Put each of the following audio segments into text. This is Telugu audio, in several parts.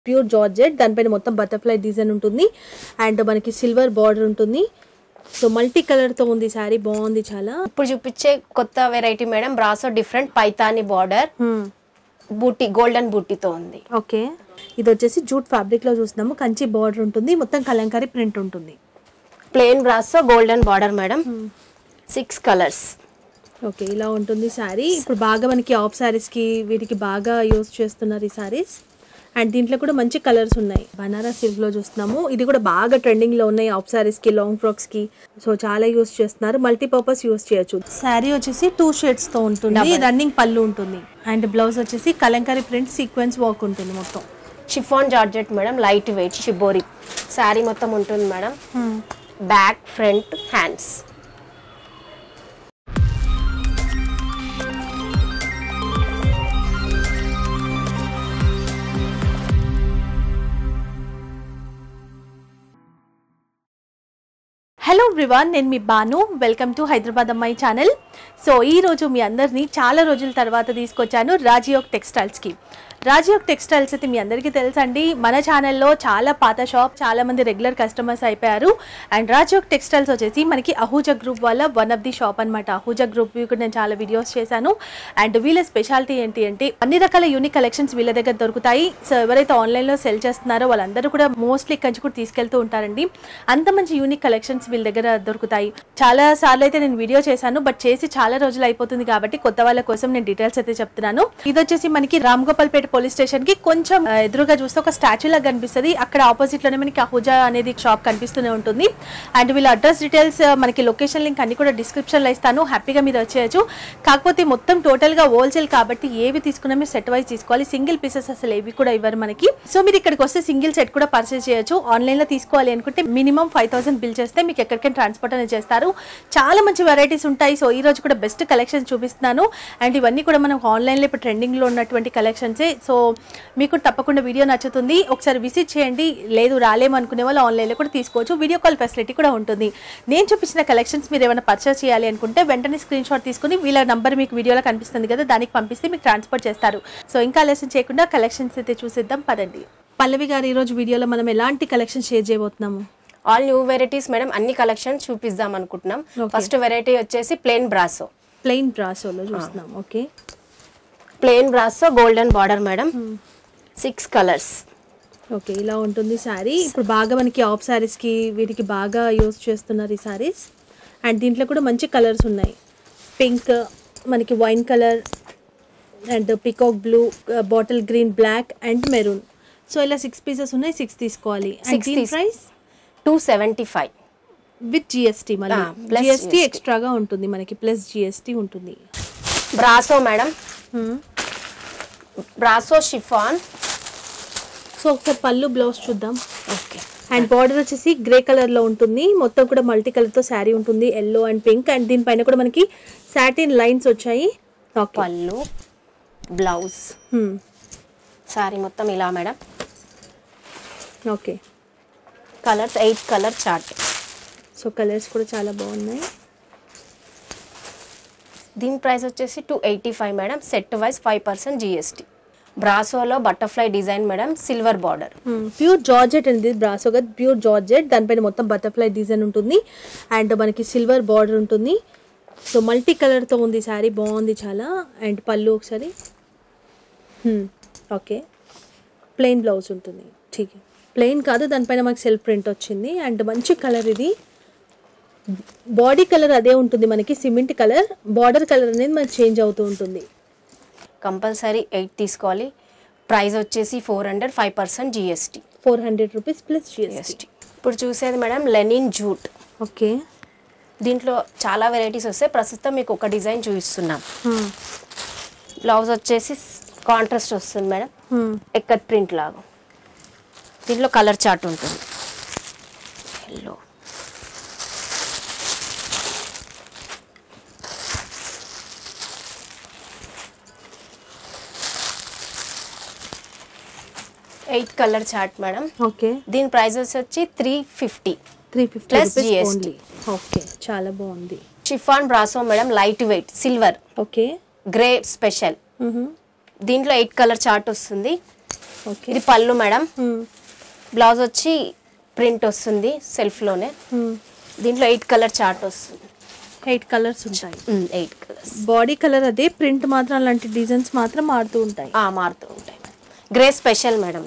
ప్యూర్ జార్జెట్ దానిపైన మొత్తం బటర్ఫ్లై డిజైన్ ఉంటుంది అండ్ మనకి సిల్వర్ బార్డర్ ఉంటుంది సో మల్టీ కలర్ తో ఉంది శారీ బాగుంది చాలా ఇప్పుడు చూపించే కొత్త variety madam brasso different Paithani border బూటీ గోల్డెన్ బూటీతో ఉంది ఓకే ఇది వచ్చేసి జూట్ ఫ్యాబ్రిక్ లో చూస్తున్నాము కంచి బార్డర్ ఉంటుంది మొత్తం కలంకారీ ప్రింట్ ఉంటుంది plain brasso golden border madam six colours okay ఇలా ఉంటుంది శారీ ఇప్పుడు బాగా మనకి ఆఫ్ శారీస్ కి వీటికి బాగా యూస్ చేస్తున్నారు ఈ శారీస్ అండ్ దీంట్లో కూడా మంచి కలర్స్ ఉన్నాయి బనారస్ సిల్క్ లో చూస్తున్నాము ఇది కూడా బాగా ట్రెండింగ్ లో ఉన్నాయి ఆఫ్ శారీస్ కి లాంగ్ ఫ్రాక్స్ కి సో చాలా యూస్ చేస్తున్నారు మల్టీపర్పస్ యూస్ చేయొచ్చు శారీ వచ్చేసి టూ షేడ్స్ తో ఉంటుంది రన్నింగ్ పళ్ళు ఉంటుంది అండ్ బ్లౌజ్ వచ్చేసి కలంకారీ ప్రింట్ సీక్వెన్స్ వర్క్ ఉంటుంది మొత్తం chiffon georgette madam light weight shibori saree మొత్తం ఉంటుంది madam back front hands hello everyone నేను మీ బాను వెల్కమ్ టు హైదరాబాద్ అమ్మాయి ఛానల్ సో ఈ రోజు మీ అందరినీ చాలా రోజుల తర్వాత తీసుకొచ్చాను రాజయోగ్ టెక్స్టైల్స్కి రాజయోగ్ టెక్స్టైల్స్ అయితే మీ అందరికీ తెలుసండి మన ఛానల్లో చాలా పాత షాప్ చాలా మంది రెగ్యులర్ కస్టమర్స్ అయిపోయారు అండ్ రాజయోగ్ టెక్స్టైల్స్ వచ్చేసి మనకి అహూజా గ్రూప్ వల్ల వన్ ఆఫ్ ది షాప్ అనమాట అహూజా గ్రూప్ కూడా నేను చాలా వీడియోస్ చేశాను అండ్ వీళ్ళ స్పెషాలిటీ ఏంటి అంటే అన్ని రకాల యూనిక్ కలెక్షన్స్ వీళ్ళ దగ్గర దొరుకుతాయి సో ఎవరైతే ఆన్లైన్లో సెల్ చేస్తున్నారో వాళ్ళందరూ కూడా మోస్ట్లీ కంచి కూడా తీసుకెళ్తూ ఉంటారండి అంత మంచి యూనిక్ కలెక్షన్స్ వీళ్ళ దగ్గర దొరుకుతాయి చాలా సార్లు అయితే నేను వీడియో చేశాను బట్ చేసి చాలా రోజులు అయిపోతుంది కాబట్టి కొత్త వాళ్ళ కోసం నేను డీటెయిల్స్ అయితే చెప్తున్నాను ఇది వచ్చేసి మనకి రామ్ గోపాల్పేట పోలీస్ స్టేషన్ కి కొంచెం ఆ, ఎదురుగా చూస్తే ఒక స్టాచ్యూ లాగా కనిపిస్తుంది అక్కడ ఆపోజిట్ లోనే మనకి అహుజా అనేది షాప్ కనిపిస్తూనే ఉంటుంది అండ్ వీళ్ళ అడ్రస్ డీటెయిల్స్ మనకి లొకేషన్ లింక్ అన్ని కూడా డిస్క్రిప్షన్ లో ఇస్తాను హ్యాపీగా మీరు వచ్చేయచ్చు కాకపోతే మొత్తం టోటల్ గా హోల్సేల్ కాబట్టి ఏవి తీసుకున్నా మీరు సెట్ వైజ్ తీసుకోవాలి సింగిల్ పీసెస్ అసలు ఏవి కూడా ఇవ్వరు మనకి సో మీరు ఇక్కడికి వస్తే సింగిల్ సెట్ కూడా పర్చేస్ చేయొచ్చు ఆన్లైన్ లో తీసుకోవాలి అనుకుంటే మినిమం ఫైవ్ థౌసండ్ బిల్ చేస్తే మీకు ఎక్కడికైనా ట్రాన్స్పోర్ట్ అనేది చేస్తారు చాలా మంచి వెరైటీస్ ఉంటాయి సో ఈ రోజు కూడా బెస్ట్ కలెక్షన్ చూపిస్తున్నాను అండ్ ఇవన్నీ కూడా మనం ఆన్లైన్లో ఇప్పుడు ట్రెండింగ్లో ఉన్నటువంటి కలెక్షన్సే సో మీకు తప్పకుండా వీడియో నచ్చుతుంది ఒకసారి విజిట్ చేయండి లేదు రాలేము అనుకునే వాళ్ళు ఆన్లైన్లో కూడా తీసుకోవచ్చు వీడియో కాల్ ఫెసిలిటీ కూడా ఉంటుంది నేను చూపించిన కలెక్షన్స్ మీరు ఏమైనా పర్చేస్ చేయాలి అనుకుంటే వెంటనే స్క్రీన్ షాట్ తీసుకుని వీళ్ళ నంబర్ మీకు వీడియోలో కనిపిస్తుంది కదా దానికి పంపిస్తే మీకు ట్రాన్స్పోర్ట్ చేస్తారు సో ఇంకా ఆలస్యం చేయకుండా కలెక్షన్స్ అయితే చూసేద్దాం పదండి పల్లవి గారు ఈరోజు వీడియోలో మనం ఎలాంటి కలెక్షన్ షేర్ చేయబోతున్నాము ఆల్ న్యూ వెరైటీస్ మేడం అన్ని కలెక్షన్ చూపిద్దాం అనుకుంటున్నాం ఫస్ట్ వెరైటీ వచ్చేసి ప్లెయిన్ బ్రాసో ప్లెయిన్ బ్రాసోలో చూస్తున్నాం okay plain brasso golden border madam six colours okay ఇలా ఉంటుంది శారీ ఇప్పుడు బాగా మనకి ఆఫ్ శారీస్కి వీటికి బాగా యూస్ చేస్తున్నారు ఈ శారీస్ అండ్ దీంట్లో కూడా మంచి కలర్స్ ఉన్నాయి పింక్ మనకి wine colour and peacock blue bottle green black and maroon so ఇలా సిక్స్ పీసెస్ ఉన్నాయి సిక్స్ తీసుకోవాలి అండ్ Six దీని తీస్- price two seventy five with GST మళ్ళీ Ah, plus జిఎస్టీ GST. ఎక్స్ట్రాగా ఉంటుంది మనకి ప్లస్ జిఎస్టీ ఉంటుంది brasso madam brasso chiffon so ఒకసారి పళ్ళు బ్లౌజ్ చూద్దాం ఓకే అండ్ బార్డర్ వచ్చేసి గ్రే కలర్ లో ఉంటుంది మొత్తం కూడా మల్టీ కలర్ తో శారీ ఉంటుంది ఎల్లో అండ్ పింక్ అండ్ దీనిపైన కూడా మనకి సాటిన్ లైన్స్ వచ్చాయి ఓకే పళ్ళు బ్లౌజ్ సారీ మొత్తం ఇలా madam okay colours eight colour chart so colours కూడా చాలా బాగున్నాయి దీని ప్రైస్ వచ్చేసి two eighty five madam set wise five percent GST బ్రాసోలో butterfly design madam silver border pure georgette అండి బ్రాసోగా ప్యూర్ జార్జెట్ దానిపైన మొత్తం బటర్ఫ్లై డిజైన్ ఉంటుంది అండ్ మనకి సిల్వర్ బార్డర్ ఉంటుంది సో మల్టీ కలర్ తో ఉంది శారీ బాగుంది చాలా అండ్ పళ్ళు ఒకసారి ఓకే ప్లెయిన్ బ్లౌజ్ ఉంటుంది ఠీక్ ప్లెయిన్ కాదు దానిపైన మనకి సెల్ఫ్ ప్రింట్ వచ్చింది అండ్ మంచి కలర్ ఇది బాడీ కలర్ అదే ఉంటుంది మనకి సిమెంట్ కలర్ బార్డర్ కలర్ అనేది మనకి చేంజ్ అవుతూ ఉంటుంది కంపల్సరీ ఎయిట్ తీసుకోవాలి ప్రైస్ వచ్చేసి four hundred five percent GST four hundred rupees plus GST GST ఇప్పుడు చూసేది మేడం లెనిన్ జూట్ ఓకే దీంట్లో చాలా వెరైటీస్ వస్తాయి ప్రస్తుతం మీకు ఒక డిజైన్ చూపిస్తున్నాం బ్లౌజ్ వచ్చేసి కాంట్రాస్ట్ వస్తుంది మేడం ఎక్కత్ ప్రింట్ లాగా దీంట్లో కలర్ చార్ట్ ఉంటుంది yellow eight colour chart madam okay దీని ప్రైజెస్ వచ్చి three fifty three fifty Plus rupees GST. Only okay చాలా బాగుంది chiffon brasso madam light weight silver okay grey special దీంట్లో ఎయిట్ కలర్ చార్ట్ వస్తుంది ఓకే ఇది పళ్ళు మేడం బ్లౌజ్ వచ్చి ప్రింట్ వస్తుంది సెల్ఫ్లోనే దీంట్లో ఎయిట్ కలర్ చార్ట్ వస్తుంది ఎయిట్ కలర్స్ ఉంటాయి ఎయిట్ కలర్స్ బాడీ కలర్ అదే ప్రింట్ మాత్రం అలాంటి డిజైన్స్ మాత్రం మారుతూ ఉంటాయి మారుతూ ఉంటాయి గ్రే స్పెషల్ మేడం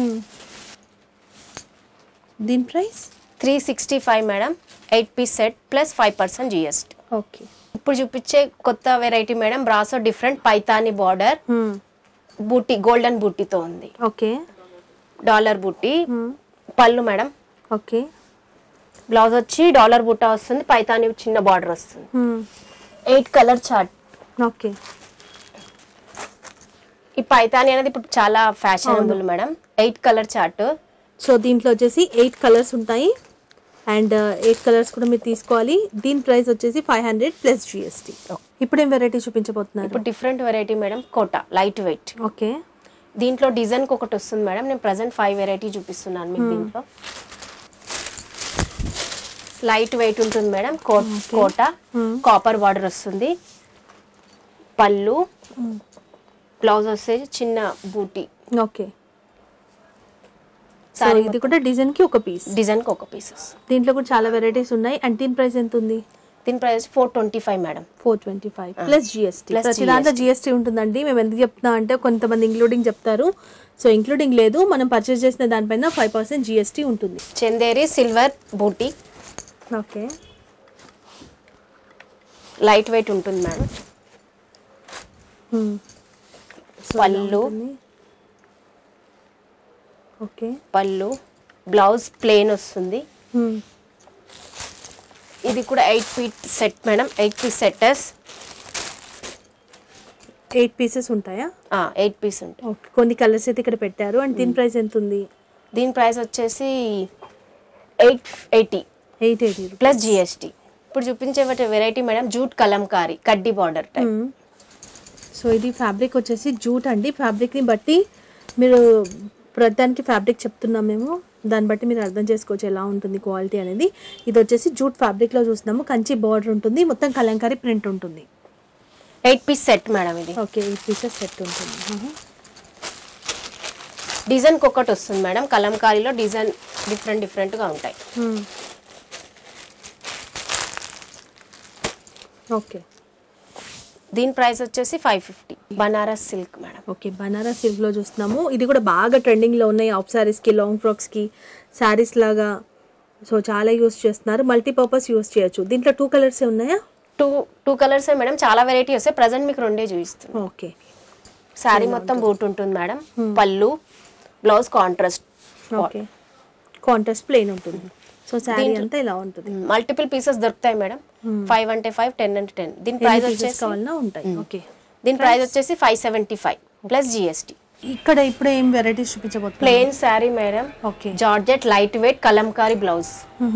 దీని price three sixty five madam eight piece set plus five percent GST okay ఇప్పుడు చూపించే కొత్త variety madam brasso different Paithani border బూటీ గోల్డెన్ బూటీతో ఉంది ఓకే డాలర్ బూటీ పళ్ళు మేడం ఓకే బ్లౌజ్ వచ్చి డాలర్ బుట్ట వస్తుంది పైతాని చిన్న బార్డర్ వస్తుంది ఎయిట్ కలర్ చార్ట్ ఓకే ఈ పైతాని అనేది ఇప్పుడు చాలా fashionable madam eight colour chart so దీంట్లో వచ్చేసి ఎయిట్ కలర్స్ ఉంటాయి అండ్ ఎయిట్ కలర్స్ కూడా మీరు తీసుకోవాలి దీని ప్రైస్ వచ్చేసి ఫైవ్ హండ్రెడ్ ప్లస్ జిఎస్టీ ఇప్పుడు ఏం వెరైటీ చూపించబోతున్నారు ఇప్పుడు different variety madam Kota light weight okay దీంట్లో డిజైన్ ఒకటి వస్తుంది మేడం నేను ప్రజెంట్ ఫైవ్ వెరైటీ చూపిస్తున్నాను మీకు దీంట్లో లైట్ వెయిట్ ఉంటుంది మేడం కో- కోట కాపర్ బార్డర్ వస్తుంది పళ్ళు బ్లౌజ్ వచ్చేసి చిన్న బూటీ ఓకే సో సారీ ఇది కూడా డిజైన్ కి ఒక పీస్ డిజైన్కి ఒక పీసెస్ దీంట్లో కూడా చాలా వెరైటీస్ ఉన్నాయి అండ్ దీని ప్రైస్ ఎంత ఉంది దీని price four twenty five madam four twenty five plus GST Plus ప్రతి దాంట్లో జిఎస్టీ ఉంటుందండి మేము ఎందుకు చెప్తున్నాం అంటే కొంతమంది ఇంక్లూడింగ్ చెప్తారు సో ఇంక్లూడింగ్ లేదు మనం పర్చేస్ చేసిన దానిపైన ఫైవ్ పర్సెంట్ జిఎస్టీ ఉంటుంది చందేరి సిల్వర్ బూటీ ఓకే లైట్ వెయిట్ ఉంటుంది మేడం పళ్ళు ఓకే పళ్ళు బ్లౌజ్ ప్లేన్ వస్తుంది ఇది కూడా eight feet set madam eight piece setters eight pieces ఉంటాయా ఎయిట్ పీస్ ఉంటాయి ఓకే కొన్ని కలర్స్ అయితే ఇక్కడ పెట్టారు అండ్ దీని ప్రైస్ ఎంత ఉంది దీని ప్రైస్ వచ్చేసి eight eighty eight eighty plus GST ఇప్పుడు చూపించే వెరైటీ మేడం జూట్ కలంకారీ కడ్డీ బార్డర్ టైప్ సో ఇది ఫ్యాబ్రిక్ వచ్చేసి జూట్ అండి ఫ్యాబ్రిక్ని బట్టి మీరు ప్రతిదానికి ఫ్యాబ్రిక్ చెప్తున్నాం మేము దాన్ని బట్టి మీరు అర్థం చేసుకోవచ్చు ఎలా ఉంటుంది క్వాలిటీ అనేది ఇది వచ్చేసి జూట్ ఫ్యాబ్రిక్లో చూస్తున్నాము కంచి బార్డర్ ఉంటుంది మొత్తం కలంకారీ ప్రింట్ ఉంటుంది ఎయిట్ పీస్ సెట్ మేడం ఇది ఓకే ఎయిట్ పీసెస్ సెట్ ఉంటుంది మ్మ్. డిజైన్ ఒకటి వస్తుంది మేడం కలంకారీలో డిజైన్ డిఫరెంట్ డిఫరెంట్గా ఉంటాయి మ్మ్. ఓకే దీని ప్రైస్ వచ్చేసి five fifty Banaras silk madam okay Banaras సిల్క్లో చూస్తున్నాము ఇది కూడా బాగా ట్రెండింగ్లో ఉన్నాయి ఆఫ్ శారీస్కి లాంగ్ ఫ్రాక్స్కి శారీస్ లాగా సో చాలా యూస్ చేస్తున్నారు మల్టీపర్పస్ యూస్ చేయొచ్చు దీంట్లో టూ కలర్స్ ఉన్నాయా టూ టూ కలర్స్ మేడం చాలా వెరైటీ వస్తాయి ప్రజెంట్ మీకు రెండే చూపిస్తాను ఓకే శారీ మొత్తం బూట్ ఉంటుంది మేడం పళ్ళు blouse contrast okay contrast plain ఉంటుంది సో శారీ అంతా ఇలా ఉంటుంది మల్టిపుల్ పీసెస్ దొరుకుతాయి మేడం ఫైవ్ అంటే ఫైవ్ టెన్ అంటే టెన్ దీని ప్రైస్ ఎన్ని pieces వచ్చేసి కావాలన్నా ఉంటాయి ఓకే దీని ప్రైస్ వచ్చేసి five seventy five plus GST ఇక్కడ ఇప్పుడు ఏం వెరైటీస్ చూపించబోతున్నారు plain sari madam okay georgette light weight Kalamkari blouse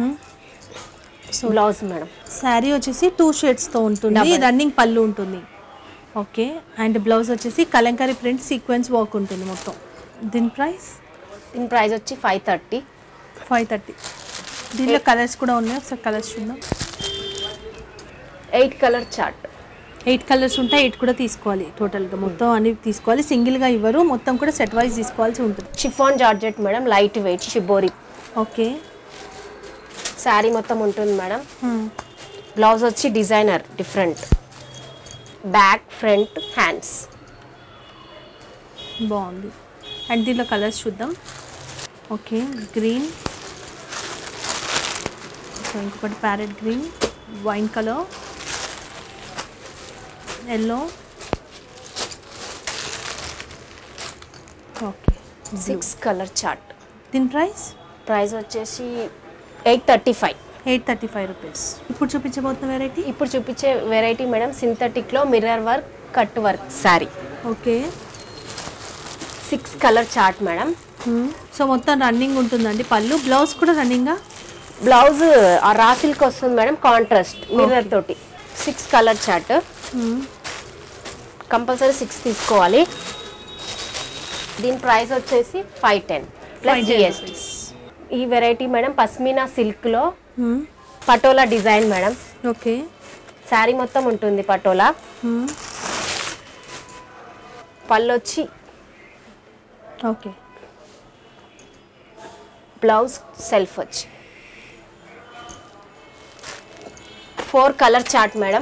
blouse madam sari వచ్చేసి టూ షేడ్స్తో ఉంటుంది Double. రన్నింగ్ పళ్ళు ఉంటుంది ఓకే అండ్ బ్లౌజ్ వచ్చేసి కలంకారీ ప్రింట్ సీక్వెన్స్ వర్క్ ఉంటుంది మొత్తం దీని ప్రైస్ దీని ప్రైస్ వచ్చి ఫైవ్ థర్టీ ఫైవ్ థర్టీ దీంట్లో కలర్స్ కూడా ఉన్నాయి ఒకసారి కలర్స్ చూద్దాం eight colour chart eight colours ఉంటాయి ఎయిట్ కూడా తీసుకోవాలి టోటల్గా మొత్తం అన్ని తీసుకోవాలి సింగిల్గా ఇవ్వరు మొత్తం కూడా సెట్ వైజ్ తీసుకోవాల్సి ఉంటుంది chiffon georgette madam light weight shibori okay sari మొత్తం ఉంటుంది మేడం బ్లౌజ్ వచ్చి designer different back front hands బాగుంది అండ్ దీంట్లో కలర్స్ చూద్దాం ఓకే గ్రీన్ సో ఇంకొకటి parrot green wine colour yellow okay six colour chart దీని ప్రైస్ ప్రైస్ వచ్చేసి eight thirty five eight thirty five rupees ఇప్పుడు చూపించబోతున్న వెరైటీ ఇప్పుడు చూపించే వెరైటీ మేడం సింథటిక్లో mirror work cut work sari okay six colour chart madam so మొత్తం రన్నింగ్ ఉంటుందండి పళ్ళు బ్లౌజ్ కూడా రన్నింగా బ్లౌజ్ ఆ రా సిల్క్ వస్తుంది మేడం కాంట్రాస్ట్ మిర్రర్ తోటి six colour chart compulsory six తీసుకోవాలి దీని ప్రైస్ వచ్చేసి ఫైవ్ టెన్ ప్లస్ జిఎస్టీ ఈ వెరైటీ మేడం పస్మినా సిల్క్లో Patola design madam okay sari మొత్తం ఉంటుంది పటోలా పళ్ళు వచ్చి ఓకే బ్లౌజ్ సెల్ఫ్ వచ్చి ఫోర్ కలర్ చార్ట్ మేడం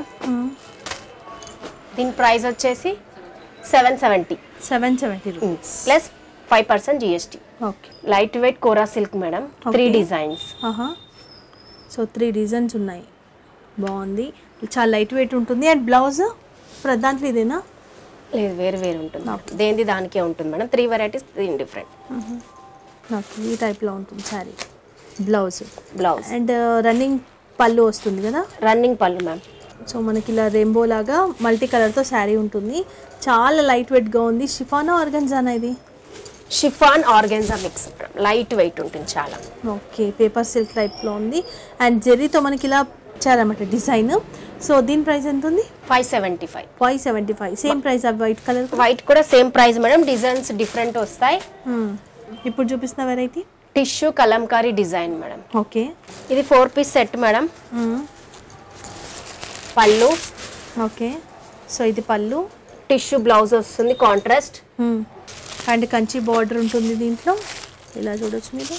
దీని ప్రైస్ వచ్చేసి seven seventy seven seventy rupees plus five percent GST okay light weight Kora silk madam three Okay. Designs ఆహా సో త్రీ డిజైన్స్ ఉన్నాయి బాగుంది చాలా లైట్ వెయిట్ ఉంటుంది అండ్ బ్లౌజ్ దాంట్లో ఇదేనా లేదు వేరు వేరు ఉంటుంది మేడం. దేనిది దానికే ఉంటుంది మేడం త్రీ వెరైటీస్ దీని డిఫరెంట్ నాకు ఈ టైప్లో ఉంటుంది sari blouse blouse and running పళ్ళు వస్తుంది కదా రన్నింగ్ పళ్ళు మ్యామ్ సో మనకి ఇలా రెయిన్బో లాగా మల్టీ కలర్తో శారీ ఉంటుంది చాలా లైట్ వెయిట్గా ఉంది షిఫానా ఆర్గన్జానా ఇది chiffon organza mix light weight ఉంటుంది చాలా ఓకే పేపర్ సిల్క్ టైప్లో ఉంది అండ్ జెర్రీతో మనకి ఇలా ఇచ్చారన్నమాట డిజైన్ సో దీని ప్రైస్ ఎంత ఉంది five seventy five five seventy five same price ఆ వైట్ కలర్ వైట్ కూడా same price madam designs different వస్తాయి ఇప్పుడు చూపిస్తున్న variety tissue Kalamkari design madam okay ఇది ఫోర్ పీస్ సెట్ మేడం పళ్ళు ఓకే సో ఇది పళ్ళు టిష్యూ బ్లౌజ్ వస్తుంది కాంట్రాస్ట్ అండ్ కంచి బార్డర్ ఉంటుంది దీంట్లో ఇలా చూడొచ్చు మీరు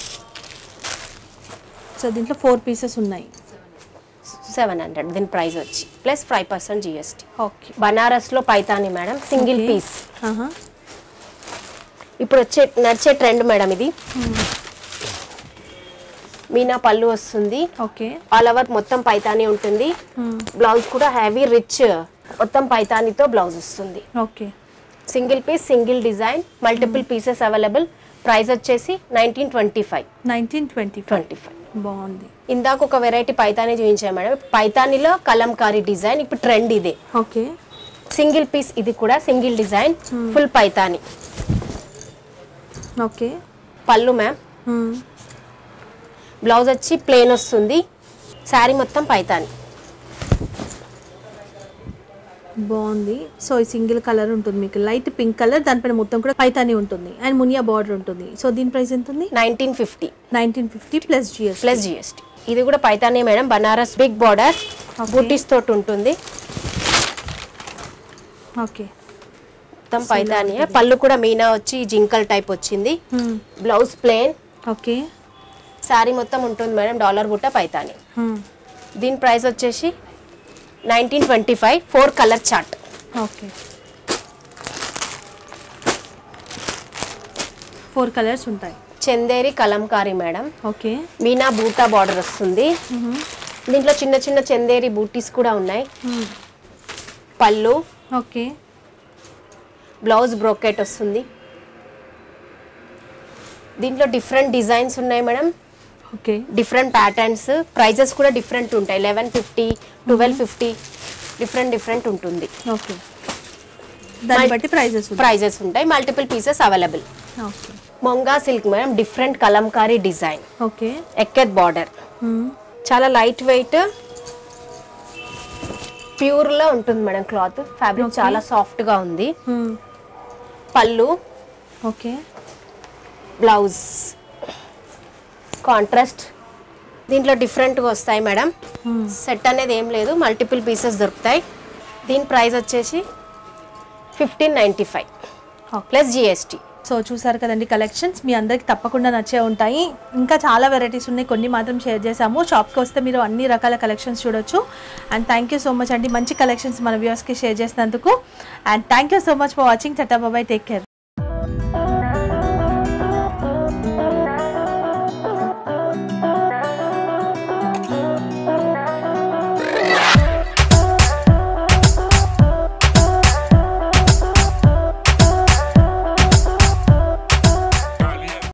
సో దీంట్లో ఫోర్ పీసెస్ ఉన్నాయి సెవెన్ హండ్రెడ్ దీని ప్రైస్ వచ్చి plus five percent GST okay బనారస్లో Paithani madam single Okay. Piece ఇప్పుడు వచ్చే నడిచే ట్రెండ్ మేడం ఇది మీనా పళ్ళు వస్తుంది ఓకే ఆల్ ఓవర్ మొత్తం పైతాని ఉంటుంది బ్లౌజ్ కూడా హ్యావీ రిచ్ మొత్తం పైతానితో బ్లౌజ్ వస్తుంది okay single piece single design multiple pieces available price వచ్చేసి nineteen twenty five nineteen twenty five twenty five బాగుంది ఇందాక ఒక వెరైటీ పైతాని చూపించాను మేడం పైతానిలో కలంకారీ డిజైన్ ఇప్పుడు ట్రెండ్ ఇదే ఓకే సింగిల్ పీస్ ఇది కూడా single design full Paithani okay పళ్ళు మ్యామ్ బ్లౌజ్ వచ్చి ప్లేన్ వస్తుంది శారీ మొత్తం పైతాని బాగుంది సో ఈ సింగిల్ కలర్ ఉంటుంది మీకు లైట్ పింక్ కలర్ దానిపైన మొత్తం కూడా పైతాని ఉంటుంది అండ్ మునియా బార్డర్ ఉంటుంది సో దీని ప్రైస్ ఎంత ఉంది nineteen fifty nineteen fifty plus GS plus GST ఇది కూడా పైతానే madam Banaras big border Okay. బూటీస్ తోటి ఉంటుంది ఓకే మొత్తం పైతాని పళ్ళు కూడా మీనా వచ్చి జింకల్ టైప్ వచ్చింది బ్లౌజ్ ప్లేన్ ఓకే శారీ మొత్తం ఉంటుంది మేడం డాలర్ బుట్ట పైతాని దీని ప్రైస్ వచ్చేసి nineteen twenty five four colour chart okay four colours ఉంటాయి చందేరి కలంకారీ మేడం ఓకే మీనా బూటా బార్డర్ వస్తుంది దీంట్లో చిన్న చిన్న చందేరి బూటీస్ కూడా ఉన్నాయి పళ్ళు ఓకే బ్లౌజ్ బ్రోకెట్ వస్తుంది దీంట్లో డిఫరెంట్ డిజైన్స్ ఉన్నాయి madam okay different patterns prices కూడా డిఫరెంట్ ఉంటాయి eleven fifty twelve fifty different different ఉంటుంది ఓకే దాన్ని Mul- బట్టి ప్రైజెస్ ఉంటాయి ప్రైజెస్ ఉంటాయి multiple pieces available okay Moonga silk madam different Kalamkari design okay ikat border చాలా లైట్ వెయిట్ ప్యూర్లో ఉంటుంది మేడం క్లాత్ ఫ్యాబ్రిక్ Okay. చాలా సాఫ్ట్గా ఉంది పళ్ళు ఓకే బ్లౌజ్ కాంట్రాస్ట్ దీంట్లో డిఫరెంట్గా వస్తాయి మేడం సెట్ అనేది ఏం లేదు మల్టిపుల్ పీసెస్ దొరుకుతాయి దీని ప్రైస్ వచ్చేసి fifteen ninety five plus GST so చూసారు కదండి కలెక్షన్స్ మీ అందరికి తప్పకుండా నచ్చే ఉంటాయి ఇంకా చాలా వెరైటీస్ ఉన్నాయి కొన్ని మాత్రం షేర్ చేసాము షాప్కి వస్తే మీరు అన్ని రకాల కలెక్షన్స్ చూడొచ్చు and thank you so much అండి మంచి కలెక్షన్స్ మన వ్యూవర్స్కి షేర్ చేసినందుకు and thank you so much for watching tata bye bye take care